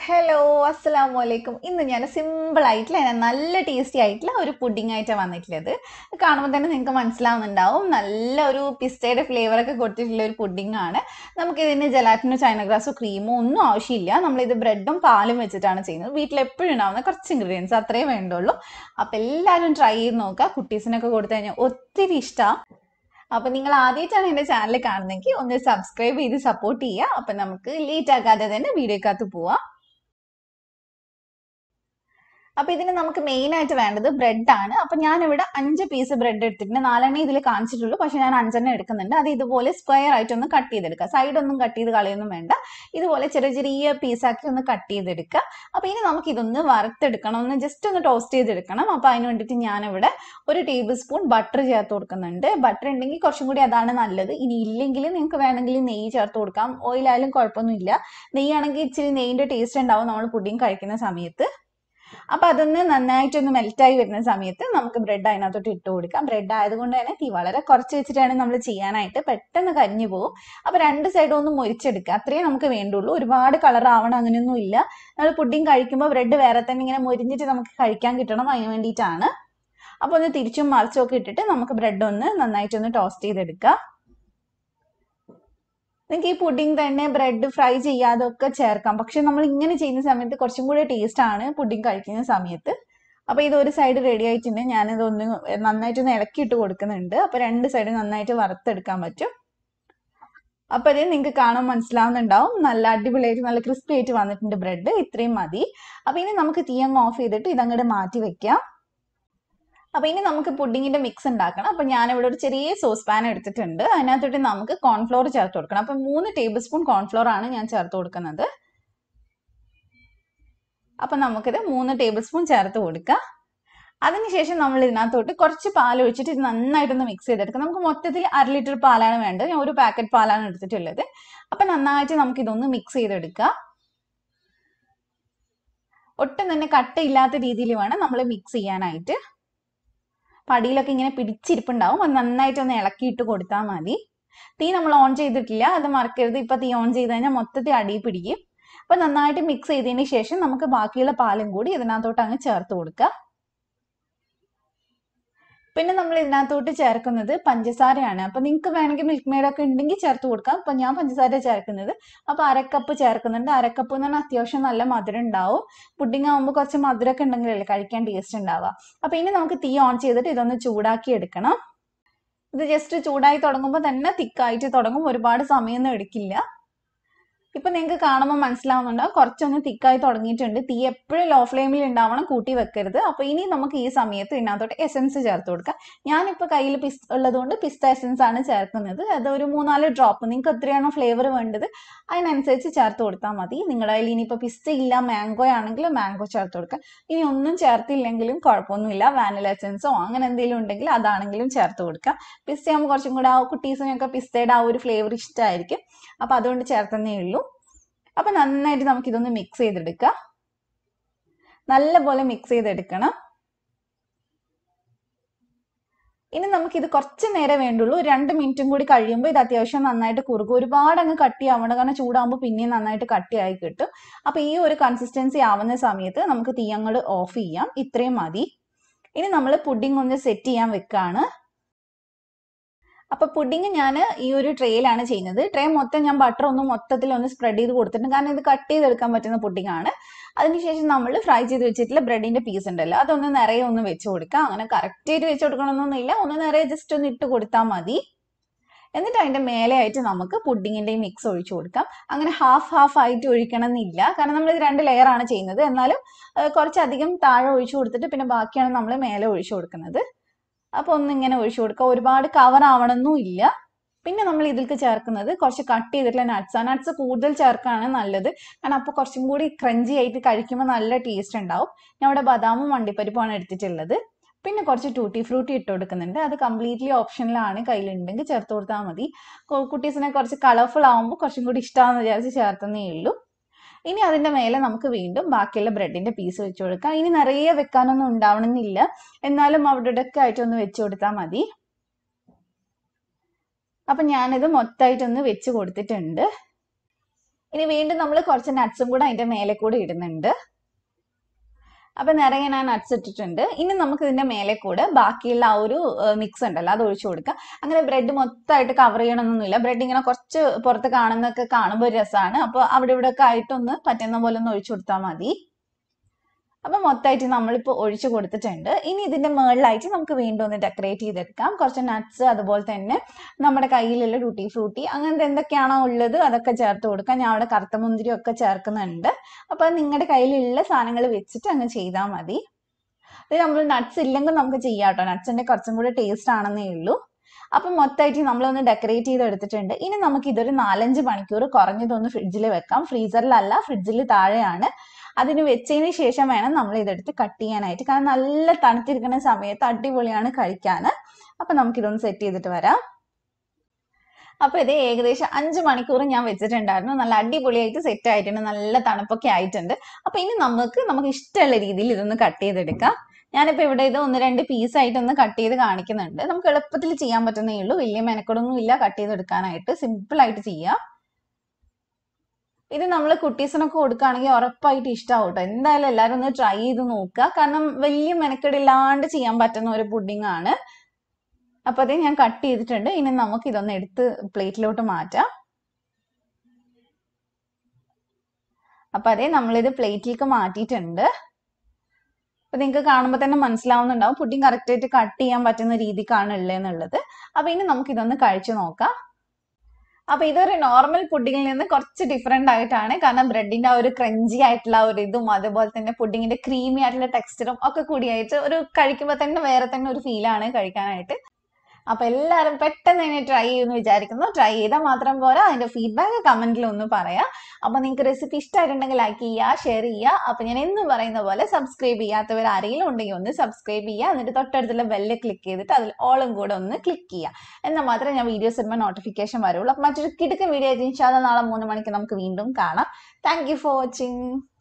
hello അസ്സലാമു അലൈക്കും ഇന്ന് ഞാൻ സിമ്പിൾ ആയിട്ടുള്ള എന്നാൽ നല്ല ടേസ്റ്റി ആയിട്ടുള്ള ഒരു പുഡിംഗ് ആയിട്ടാണ് വന്നിട്ടുള്ളത് കാണുമ്പോൾ തന്നെ നിങ്ങൾക്ക് മനസ്സിലാവുന്നുണ്ടാവും നല്ല ഒരു പിസ്തയുടെ ഫ്ലേവർ ഒക്കെ കൊടുത്തിട്ടുള്ള ഒരു പുഡിംഗ് ആണ് നമുക്ക് ഇതിന് ജലാറ്റിനോ ചൈന ഗ്രാസോ ക്രീമോ ഒന്നും ആവശ്യമില്ല നമ്മളിത് ബ്രെഡും പാലും വെച്ചിട്ടാണ് ചെയ്യുന്നത് വീട്ടിൽ എപ്പോഴും ഉണ്ടാവുന്ന കുറച്ച് ഇൻഗ്രീഡിയൻസ് അത്രേ വേണ്ടുള്ളൂ അപ്പോൾ എല്ലാവരും ട്രൈ ചെയ്ത് നോക്കുക കുട്ടീസിനൊക്കെ കൊടുത്തു കഴിഞ്ഞാൽ ഒത്തിരി ഇഷ്ടമാണ് അപ്പൊ നിങ്ങൾ ആദ്യമായിട്ടാണ് എന്റെ ചാനൽ കാണുന്നതെങ്കിൽ ഒന്ന് സബ്സ്ക്രൈബ് ചെയ്ത് സപ്പോർട്ട് ചെയ്യുക അപ്പൊ നമുക്ക് ലേറ്റ് ആക്കാതെ തന്നെ വീഡിയോക്കകത്ത് പോവാം അപ്പൊ ഇതിന് നമുക്ക് മെയിൻ ആയിട്ട് വേണ്ടത് ബ്രെഡ് ആണ് അപ്പൊ ഞാൻ ഇവിടെ അഞ്ച് പീസ് ബ്രെഡ് എടുത്തിട്ടുണ്ട് നാലെണ്ണേ ഇതിൽ കാണിച്ചിട്ടുള്ളൂ പക്ഷെ ഞാൻ അഞ്ചെണ്ണം എടുക്കുന്നുണ്ട് അത് ഇതുപോലെ സ്ക്വയർ ആയിട്ടൊന്ന് കട്ട് ചെയ്തെടുക്കുക സൈഡ് ഒന്നും കട്ട് ചെയ്ത് കളയൊന്നും വേണ്ട ഇതുപോലെ ചെറിയ ചെറിയ പീസാക്കി ഒന്ന് കട്ട് ചെയ്തെടുക്കുക അപ്പൊ ഇനി നമുക്ക് ഇതൊന്ന് വറുത്തെടുക്കണം ഒന്ന് ജസ്റ്റ് ഒന്ന് ടോസ്റ്റ് ചെയ്തെടുക്കണം അപ്പൊ അതിന് വേണ്ടിയിട്ട് ഞാനിവിടെ ഒരു ടേബിൾ സ്പൂൺ ബട്ടർ ചേർത്ത് കൊടുക്കുന്നുണ്ട് ബട്ടർ ഉണ്ടെങ്കിൽ കുറച്ചും കൂടി അതാണ് നല്ലത് ഇനി ഇല്ലെങ്കിൽ നിങ്ങൾക്ക് വേണമെങ്കിൽ നെയ്യ് ചേർത്ത് കൊടുക്കാം ഓയിലായാലും കുഴപ്പമൊന്നുമില്ല നെയ്യാണെങ്കിൽ ഇച്ചിരി നെയ്യിന്റെ ടേസ്റ്റ് ഉണ്ടാവും നമ്മൾ പുഡിങ് കഴിക്കുന്ന സമയത്ത് അപ്പൊ അതൊന്ന് നന്നായിട്ടൊന്ന് മെൽറ്റായി വരുന്ന സമയത്ത് നമുക്ക് ബ്രെഡ് അതിനകത്തോട്ട് ഇട്ട് കൊടുക്കാം ബ്രെഡ് ആയതുകൊണ്ട് തന്നെ തീ വളരെ കുറച്ച് വെച്ചിട്ടാണ് നമ്മൾ ചെയ്യാനായിട്ട് പെട്ടെന്ന് കരിഞ്ഞു പോകും അപ്പൊ രണ്ട് സൈഡും ഒന്ന് മൊരിച്ചെടുക്കുക അത്രയേ നമുക്ക് വേണ്ടുള്ളൂ ഒരുപാട് കളർ ആവണം അങ്ങനെയൊന്നും ഇല്ല നമ്മൾ പുഡിങ് കഴിക്കുമ്പോൾ ബ്രെഡ് വേറെ തന്നെ ഇങ്ങനെ മൊരിഞ്ഞിട്ട് നമുക്ക് കഴിക്കാൻ കിട്ടണം അതിന് വേണ്ടിയിട്ടാണ് അപ്പൊ ഒന്ന് തിരിച്ചും മറിച്ചും ഒക്കെ ഇട്ടിട്ട് നമുക്ക് ബ്രെഡ് ഒന്ന് നന്നായിട്ടൊന്ന് ടോസ്റ്റ് ചെയ്തെടുക്കുക നിങ്ങൾക്ക് ഈ പുഡിംഗ് തന്നെ ബ്രെഡ് ഫ്രൈ ചെയ്യാതെ ഒക്കെ ചേർക്കാം പക്ഷെ നമ്മൾ ഇങ്ങനെ ചെയ്യുന്ന സമയത്ത് കുറച്ചും കൂടി ടേസ്റ്റ് ആണ് പുഡിംഗ് കഴിക്കുന്ന സമയത്ത് അപ്പൊ ഇത് ഒരു സൈഡ് റെഡി ആയിട്ടുണ്ട് ഞാനിത് ഒന്ന് നന്നായിട്ടൊന്ന് ഇളക്കിയിട്ട് കൊടുക്കുന്നുണ്ട് അപ്പൊ രണ്ട് സൈഡ് നന്നായിട്ട് വറുത്തെടുക്കാൻ പറ്റും അപ്പൊ ഇത് നിങ്ങൾക്ക് കാണാൻ മനസ്സിലാവുന്നുണ്ടാവും നല്ല അടിപൊളിയായിട്ട് നല്ല ക്രിസ്പി ആയിട്ട് വന്നിട്ടുണ്ട് ബ്രെഡ് ഇത്രയും മതി അപ്പൊ ഇനി നമുക്ക് തീ അങ്ങ് ഓഫ് ചെയ്തിട്ട് ഇതങ്ങോട്ട് മാറ്റി വെക്കാം അപ്പൊ ഇനി നമുക്ക് പുഡിങ്ങിന്റെ മിക്സ് ഉണ്ടാക്കണം അപ്പൊ ഞാൻ ഇവിടെ ഒരു ചെറിയ സോസ് പാൻ എടുത്തിട്ടുണ്ട് അതിനകത്തോട്ട് നമുക്ക് കോൺഫ്ലോർ ചേർത്ത് കൊടുക്കണം അപ്പൊ മൂന്ന് ടേബിൾ സ്പൂൺ കോൺഫ്ലോർ ആണ് ഞാൻ ചേർത്ത് കൊടുക്കുന്നത് അപ്പൊ നമുക്കിത് മൂന്ന് ടേബിൾ സ്പൂൺ ചേർത്ത് കൊടുക്കാം അതിനുശേഷം നമ്മൾ ഇതിനകത്തോട്ട് കുറച്ച് പാൽ ഒഴിച്ചിട്ട് ഇത് നന്നായിട്ടൊന്ന് മിക്സ് ചെയ്തെടുക്കാം നമുക്ക് മൊത്തത്തിൽ അര ലിറ്റർ പാലാണ് വേണ്ടത് ഞാൻ ഒരു പാക്കറ്റ് പാലാണ് എടുത്തിട്ടുള്ളത് അപ്പൊ നന്നായിട്ട് നമുക്ക് ഇതൊന്ന് മിക്സ് ചെയ്തെടുക്കാം ഒട്ടും തന്നെ കട്ടയില്ലാത്ത രീതിയിൽ വേണം നമ്മൾ മിക്സ് ചെയ്യാനായിട്ട് പടിയിലൊക്കെ ഇങ്ങനെ പിടിച്ചിരിപ്പുണ്ടാവും അത് നന്നായിട്ട് ഒന്ന് ഇളക്കിയിട്ട് കൊടുത്താൽ മതി തീ നമ്മൾ ഓൺ ചെയ്തിട്ടില്ല അത് മറക്കരുത് ഇപ്പൊ തീ ഓൺ ചെയ്ത് കഴിഞ്ഞാൽ മൊത്തത്തിൽ അടി പിടിക്കും അപ്പൊ നന്നായിട്ട് മിക്സ് ചെയ്തതിന് ശേഷം നമുക്ക് ബാക്കിയുള്ള പാലും കൂടി ഇതിനകത്തോട്ട് അങ്ങ് ചേർത്ത് കൊടുക്കുക പിന്നെ നമ്മൾ ഇതിനകത്തോട്ട് ചേർക്കുന്നത് പഞ്ചസാരയാണ് അപ്പൊ നിങ്ങൾക്ക് വേണമെങ്കിൽ മിൽക്ക് മെയ്ഡ് ഒക്കെ ഉണ്ടെങ്കിൽ ചേർത്ത് കൊടുക്കാം അപ്പൊ ഞാൻ പഞ്ചസാര ചേർക്കുന്നത് അപ്പൊ അരക്കപ്പ് ചേർക്കുന്നുണ്ട് അരക്കപ്പ് എന്ന് പറഞ്ഞാൽ അത്യാവശ്യം നല്ല മധുരം ഉണ്ടാവും പുഡിംഗ് ആകുമ്പോൾ കുറച്ച് മധുരമൊക്കെ ഉണ്ടെങ്കിലല്ലേ കഴിക്കാൻ ടേസ്റ്റ് ഉണ്ടാവുക അപ്പൊ ഇനി നമുക്ക് തീ ഓൺ ചെയ്തിട്ട് ഇതൊന്ന് ചൂടാക്കി എടുക്കണം ഇത് ജസ്റ്റ് ചൂടായി തുടങ്ങുമ്പോൾ തന്നെ തിക്കായിട്ട് തുടങ്ങും ഒരുപാട് സമയമൊന്നും എടുക്കില്ല ഇപ്പൊ നിങ്ങൾക്ക് കാണുമ്പോൾ മനസ്സിലാവുന്നുണ്ടാവും കുറച്ചൊന്ന് തിക്കായി തുടങ്ങിയിട്ടുണ്ട് തീ എപ്പോഴും ലോ ഫ്ലെയിമിൽ ഉണ്ടാവണം കൂട്ടി വെക്കരുത് അപ്പൊ ഇനി നമുക്ക് ഈ സമയത്ത് ഇതിനകത്തോട്ട് എസൻസ് ചേർത്ത് കൊടുക്കാം ഞാനിപ്പോ കയ്യിൽ പിസ് ഉള്ളതുകൊണ്ട് പിസ്ത എസൻസ് ആണ് ചേർക്കുന്നത് അത് ഒരു മൂന്നാല് ഡ്രോപ്പ് നിങ്ങൾക്ക് എത്രയാണോ ഫ്ലേവർ വേണ്ടത് അതിനനുസരിച്ച് ചേർത്ത് കൊടുത്താൽ മതി നിങ്ങളുടെ കയ്യിൽ ഇനിയിപ്പോൾ പിസ്ത ഇല്ല മാംഗോ ആണെങ്കിൽ മാംഗോ ചേർത്ത് കൊടുക്കാം ഇനി ഒന്നും ചേർത്തില്ലെങ്കിലും കുഴപ്പമൊന്നുമില്ല വാനില എസൻസോ അങ്ങനെ എന്തെങ്കിലും ഉണ്ടെങ്കിൽ അതാണെങ്കിലും ചേർത്ത് കൊടുക്കാം പിസ്ത ആകുമ്പോൾ കുറച്ചും കൂടെ ആ കുട്ടീസിനൊക്കെ പിസ്തയുടെ ആ ഒരു ഫ്ലേവർ ഇഷ്ടമായിരിക്കും അപ്പൊ അതുകൊണ്ട് ചേർത്തന്നേ ഉള്ളൂ അപ്പൊ നന്നായിട്ട് നമുക്ക് ഇതൊന്ന് മിക്സ് ചെയ്തെടുക്കാം നല്ലപോലെ മിക്സ് ചെയ്തെടുക്കണം ഇനി നമുക്ക് ഇത് കുറച്ച് നേരം വേണ്ടുള്ളൂ ഒരു രണ്ട് മിനിറ്റും കൂടി കഴിയുമ്പോൾ ഇത് അത്യാവശ്യം നന്നായിട്ട് കുറുകും ഒരുപാട് അങ്ങ് കട്ടിയാവണം കാരണം ചൂടാകുമ്പോൾ പിന്നെയും നന്നായിട്ട് കട്ടിയായി കിട്ടും അപ്പൊ ഈ ഒരു കൺസിസ്റ്റൻസി ആവുന്ന സമയത്ത് നമുക്ക് തീയങ്ങൾ ഓഫ് ചെയ്യാം ഇത്രയും മതി ഇനി നമ്മൾ പുഡിംഗ് ഒന്ന് സെറ്റ് ചെയ്യാൻ വെക്കാണ് അപ്പൊ പുഡിംഗ് ഞാൻ ഈ ഒരു ട്രേയിലാണ് ചെയ്യുന്നത് ട്രേ മൊത്തം ഞാൻ ബട്ടർ ഒന്ന് മൊത്തത്തിൽ ഒന്ന് സ്പ്രെഡ് ചെയ്ത് കൊടുത്തിട്ടുണ്ട് കാരണം ഇത് കട്ട് ചെയ്തെടുക്കാൻ പറ്റുന്ന പുഡിംഗ് ആണ് അതിനുശേഷം നമ്മൾ ഫ്രൈ ചെയ്ത് വെച്ചിട്ടുള്ള ബ്രെഡിന്റെ പീസ് ഉണ്ടല്ലോ അതൊന്ന് നിറയെ ഒന്ന് വെച്ച് കൊടുക്കുക അങ്ങനെ കറക്റ്റ് ആയിട്ട് വെച്ച് കൊടുക്കണമെന്നൊന്നുമില്ല ഒന്ന് നിറയെ ജസ്റ്റ് ഒന്ന് ഇട്ട് കൊടുത്താൽ മതി എന്നിട്ട് അതിന്റെ മേലെയായിട്ട് നമുക്ക് പുഡിങ്ങിന്റെ മിക്സ് ഒഴിച്ചു കൊടുക്കാം അങ്ങനെ ഹാഫ് ഹാഫ് ആയിട്ട് ഒഴിക്കണം എന്നില്ല കാരണം നമ്മൾ ഇത് രണ്ട് ലെയർ ആണ് ചെയ്യുന്നത് എന്നാലും കുറച്ചധികം താഴെ ഒഴിച്ചു കൊടുത്തിട്ട് പിന്നെ ബാക്കിയാണ് നമ്മൾ മേലെ ഒഴിച്ചു കൊടുക്കുന്നത് അപ്പൊ ഒന്ന് ഇങ്ങനെ ഒഴിച്ചു കൊടുക്കുക ഒരുപാട് കവർ ആവണമെന്നും ഇല്ല പിന്നെ നമ്മൾ ഇതിലേക്ക് ചേർക്കുന്നത് കുറച്ച് കട്ട് ചെയ്തിട്ടുള്ള നട്ട്സ് ആ നട്ട്സ് കൂടുതൽ ചേർക്കാണ് നല്ലത് കാരണം അപ്പോൾ കുറച്ചും കൂടി ക്രഞ്ചി ആയിട്ട് കഴിക്കുമ്പോൾ നല്ല ടേസ്റ്റ് ഉണ്ടാവും ഞാൻ ഇവിടെ ബദാമും വണ്ടിപ്പരിപ്പുമാണ് എടുത്തിട്ടുള്ളത് പിന്നെ കുറച്ച് ടൂട്ടി ഫ്രൂട്ടി ഇട്ട് കൊടുക്കുന്നുണ്ട് അത് കംപ്ലീറ്റ്ലി ഓപ്ഷനിലാണ് കയ്യിലുണ്ടെങ്കിൽ ചേർത്ത് കൊടുത്താൽ മതി കുട്ടീസിനെ കുറച്ച് കളർഫുൾ ആകുമ്പോൾ കുറച്ചും കൂടി ഇഷ്ടമാണെന്ന് വിചാരിച്ച് ചേർത്തന്നേ ഉള്ളൂ ഇനി അതിന്റെ മേലെ നമുക്ക് വീണ്ടും ബാക്കിയുള്ള ബ്രെഡിന്റെ പീസ് വെച്ച് കൊടുക്കാം ഇനി നിറയെ വെക്കാനൊന്നും ഉണ്ടാവണമെന്നില്ല എന്നാലും അവിടെ ഇടയ്ക്ക് ആയിട്ടൊന്ന് വെച്ച് കൊടുത്താൽ മതി അപ്പൊ ഞാനിത് മൊത്തമായിട്ടൊന്ന് വെച്ച് കൊടുത്തിട്ടുണ്ട് ഇനി വീണ്ടും നമ്മൾ കുറച്ച് നട്ട്സും കൂടെ അതിന്റെ മേലെ കൂടെ ഇടുന്നുണ്ട് അപ്പൊ നിറയെ ഞാൻ നട്ട്സ് ഇട്ടിട്ടുണ്ട് ഇനി നമുക്ക് ഇതിന്റെ മേലെ കൂടെ ബാക്കിയുള്ള ആ ഒരു മിക്സ് ഉണ്ടല്ലോ അത് ഒഴിച്ചു കൊടുക്കാം അങ്ങനെ ബ്രെഡ് മൊത്തമായിട്ട് കവർ ചെയ്യണമെന്നൊന്നുമില്ല ബ്രെഡ് ഇങ്ങനെ കുറച്ച് പുറത്ത് കാണുന്നൊക്കെ കാണുമ്പോൾ ഒരു രസമാണ് അപ്പോൾ അവിടെ ഇവിടെ ഒക്കെ ആയിട്ടൊന്ന് പറ്റുന്ന പോലെ ഒന്ന് ഒഴിച്ചു കൊടുത്താൽ മതി അപ്പൊ മൊത്തമായിട്ട് നമ്മളിപ്പോൾ ഒഴിച്ചു കൊടുത്തിട്ടുണ്ട് ഇനി ഇതിന്റെ മുകളിലായിട്ട് നമുക്ക് വീണ്ടും ഒന്ന് ഡെക്കറേറ്റ് ചെയ്തെടുക്കാം കുറച്ച് നട്ട്സ് അതുപോലെ തന്നെ നമ്മുടെ കയ്യിലുള്ള ടൂട്ടി ഫ്രൂട്ടി അങ്ങനത്തെ എന്തൊക്കെയാണോ ഉള്ളത് അതൊക്കെ ചേർത്ത് കൊടുക്കാം ഞാൻ അവിടെ കറുത്ത മുന്തിരി ഒക്കെ ചേർക്കുന്നുണ്ട് അപ്പൊ നിങ്ങളുടെ കയ്യിലുള്ള സാധനങ്ങൾ വെച്ചിട്ട് അങ്ങ് ചെയ്താൽ മതി ഇത് നമ്മൾ നട്ട്സ് ഇല്ലെങ്കിൽ നമുക്ക് ചെയ്യാം കേട്ടോ നട്ട്സിന്റെ കുറച്ചും കൂടെ ടേസ്റ്റ് ആണെന്നേ ഉള്ളൂ അപ്പം മൊത്തമായിട്ട് നമ്മളൊന്ന് ഡെക്കറേറ്റ് ചെയ്ത് എടുത്തിട്ടുണ്ട് ഇനി നമുക്ക് ഇതൊരു നാലഞ്ച് മണിക്കൂർ കുറഞ്ഞതൊന്ന് ഫ്രിഡ്ജിൽ വെക്കാം ഫ്രീസറിലല്ല ഫ്രിഡ്ജിൽ താഴെയാണ് അതിന് വെച്ചതിന് ശേഷം വേണം നമ്മൾ ഇതെടുത്ത് കട്ട് ചെയ്യാനായിട്ട് കാരണം നല്ല തണുത്തിരിക്കുന്ന സമയത്ത് അടിപൊളിയാണ് കഴിക്കാൻ അപ്പൊ നമുക്കിതൊന്ന് സെറ്റ് ചെയ്തിട്ട് വരാം അപ്പൊ ഇത് ഏകദേശം അഞ്ച് മണിക്കൂർ ഞാൻ വെച്ചിട്ടുണ്ടായിരുന്നു നല്ല അടിപൊളിയായിട്ട് സെറ്റ് ആയിട്ടുണ്ട് നല്ല തണുപ്പൊക്കെ ആയിട്ടുണ്ട് അപ്പൊ ഇനി നമുക്ക് നമുക്ക് ഇഷ്ടമുള്ള രീതിയിൽ ഇതൊന്ന് കട്ട് ചെയ്തെടുക്കാം ഞാനിപ്പോ ഇവിടെ ഇത് ഒന്ന് രണ്ട് പീസ് ആയിട്ട് ഒന്ന് കട്ട് ചെയ്ത് കാണിക്കുന്നുണ്ട് നമുക്ക് എളുപ്പത്തിൽ ചെയ്യാൻ പറ്റുന്നേ ഉള്ളൂ വലിയ മെനക്കെടൊന്നും ഇല്ല കട്ട് ചെയ്തെടുക്കാനായിട്ട് സിമ്പിൾ ആയിട്ട് ചെയ്യാം ഇത് നമ്മൾ കുട്ടീസിനൊക്കെ കൊടുക്കുകയാണെങ്കിൽ ഉറപ്പായിട്ട് ഇഷ്ടമാവും കേട്ടോ എന്തായാലും എല്ലാവരും ഒന്ന് ട്രൈ ചെയ്ത് നോക്കുക കാരണം വലിയ മെനക്കെടില്ലാണ്ട് ചെയ്യാൻ പറ്റുന്ന ഒരു പുഡിംഗ് ആണ് അപ്പൊ അതേ ഞാൻ കട്ട് ചെയ്തിട്ടുണ്ട് ഇനി നമുക്ക് ഇതൊന്ന് എടുത്ത് പ്ലേറ്റിലോട്ട് മാറ്റാം അപ്പൊ അതേ നമ്മളിത് പ്ലേറ്റിലേക്ക് മാറ്റിയിട്ടുണ്ട് അപ്പൊ നിങ്ങൾക്ക് കാണുമ്പോൾ തന്നെ മനസ്സിലാവുന്നുണ്ടാവും പുഡിംഗ് കറക്റ്റ് ആയിട്ട് കട്ട് ചെയ്യാൻ പറ്റുന്ന രീതിക്കാണ് ഉള്ളതെന്നുള്ളത് അപ്പൊ ഇനി നമുക്ക് ഇതൊന്ന് കഴിച്ചു നോക്കാം അപ്പൊ ഇതൊരു നോർമൽ പുഡിങ്ങിൽ നിന്ന് കുറച്ച് ഡിഫറെന്റ് ആയിട്ടാണ് കാരണം ബ്രെഡിന്റെ ആ ഒരു ക്രഞ്ചി ആയിട്ടുള്ള ഒരു ഇതും അതുപോലെ തന്നെ പുഡിങ്ങിന്റെ ക്രീമി ആയിട്ടുള്ള ടെക്സ്ചറും ഒക്കെ കൂടിയായിട്ട് ഒരു കഴിക്കുമ്പോൾ തന്നെ വേറെ തന്നെ ഒരു ഫീലാണ് കഴിക്കാനായിട്ട് അപ്പൊ എല്ലാവരും പെട്ടെന്ന് തന്നെ ട്രൈ ചെയ്യുമെന്ന് വിചാരിക്കുന്നു ട്രൈ ചെയ്താൽ മാത്രം പോരാ അതിന്റെ ഫീഡ്ബാക്ക് കമന്റിൽ ഒന്ന് പറയാം അപ്പൊ നിങ്ങൾക്ക് റെസിപ്പി ഇഷ്ടമായിട്ടുണ്ടെങ്കിൽ ലൈക്ക് ചെയ്യുക ഷെയർ ചെയ്യുക അപ്പൊ ഞാൻ എന്നും പറയുന്ന പോലെ സബ്സ്ക്രൈബ് ചെയ്യാത്തവർ ആരെങ്കിലും ഉണ്ടെങ്കിൽ ഒന്ന് സബ്സ്ക്രൈബ് ചെയ്യുക എന്നിട്ട് തൊട്ടടുത്തുള്ള ബെല്ല് ക്ലിക്ക് ചെയ്തിട്ട് അതിൽ ഓളും കൂടെ ഒന്ന് ക്ലിക്ക് ചെയ്യുക എന്നാൽ മാത്രമേ ഞാൻ വീഡിയോസ് ഇടുമ്പോൾ നോട്ടിഫിക്കേഷൻ വരുള്ളൂ അപ്പൊ മറ്റൊരു കിടക്കൻ വീഡിയോ ആയിട്ട് ഇൻഷാല്ല നാളെ മൂന്ന് മണിക്ക് നമുക്ക് വീണ്ടും കാണാം താങ്ക് യു ഫോർ വാച്ചിങ്